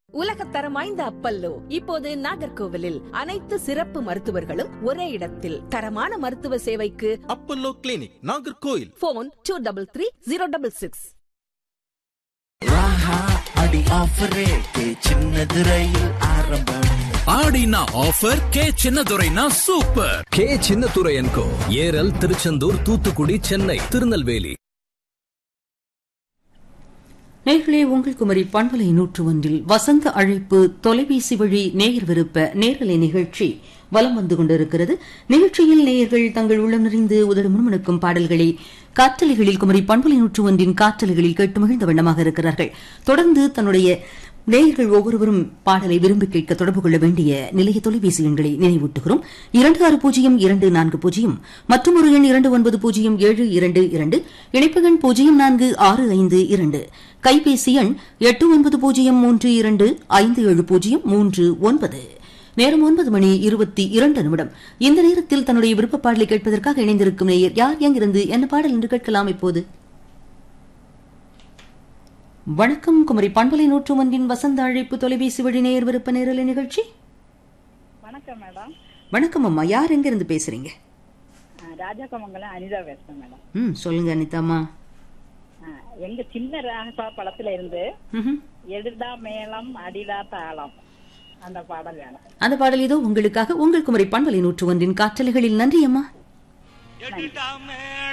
உலகத்தரம் வாய்ந்த அப்பல்லோ இப்போது நாகர்கோவிலில் அனைத்து சிறப்பு மருத்துவர்களும் ஒரே இடத்தில் தரமான மருத்துவ சேவைக்கு Apollo clinic Nagercoil phone two double three zero double six ராஹா அடி ஆஃபர் ரேட்டு சின்னது ரயில் ஆரம்பம் ஆடினா ஆஃபர் கே சின்னதுரைனா சூப்பர் கே சின்னத்துரையன்கோ ஏரல் திருச்செந்தூர் தூத்துக்குடி சென்னை திருநெல்வேலி நேர்களே உங்கள் குமரி பண்பலை நூற்று ஒன்றில் வசந்த அழைப்பு தொலைபேசி வழி நேயர் விருப்ப நேரலை நிகழ்ச்சி வலம் வந்து கொண்டிருக்கிறது நிகழ்ச்சியில் நேயர்கள் தங்கள் உள்ளம் நிறைந்து உதடு முணுமுணுக்கும் பாடல்களை காற்றலைகளில் குமரி பண்பலை நூற்று ஒன்றின் காற்றலைகளில் கேட்டு மகிழ்ந்த வண்ணமாக இருக்கிறார்கள் தொடர்ந்து தன்னுடைய நேயர்கள் ஒவ்வொருவரும் பாடலை விரும்பி கேட்க தொடர்பு கொள்ள வேண்டிய நிலைய தொலைபேசி எண்களை நினைவூட்டுகிறோம் இரண்டு ஆறு பூஜ்ஜியம் இரண்டு நான்கு பூஜ்ஜியம் மற்றும் ஒரு எண் இரண்டு ஒன்பது பூஜ்ஜியம் ஏழு இரண்டு இரண்டு இணைப்பு எண் பூஜ்ஜியம் நான்கு ஆறு ஐந்து இரண்டு கைபேசி எண் எட்டு ஒன்பது பூஜ்ஜியம் மூன்று இரண்டு ஐந்து ஏழு பூஜ்ஜியம் மூன்று ஒன்பது நேரம் ஒன்பது மணி இருபத்தி இரண்டு நிமிடம் இந்த நேரத்தில் தன்னுடைய விருப்ப பாடலை கேட்பதற்காக இணைந்திருக்கும் நேயர் யார் எங்கிருந்து என்ன பாடல் என்று கேட்கலாம் இப்போது வணக்கம் குமரி பண்பலை நூற்று ஒன்றின் வசந்த அழைப்பு தொலைபேசி வழி நேயர் விருப்ப நேரலை நிகழ்ச்சி வணக்கம் மேடம் வணக்கம் அம்மா யார் எங்கிருந்து பேசுறீங்க ஆ, ராஜாக்கமங்கலம் அனிதா பேசுறேன் மேடம் ம் சொல்லுங்க அனிதாம்மா ஆ, எங்க சின்ன ராகசா படத்துல இருந்து ம்ஹும். எடுடா மேளம் அடிடா தாளம் அந்த பாடல் வேணும் அந்த பாடல் இதோ உங்களுக்காக உங்கள் குமரி பண்பலை நூற்று ஒன்றின் காற்றலைகளில் நன்றி அம்மா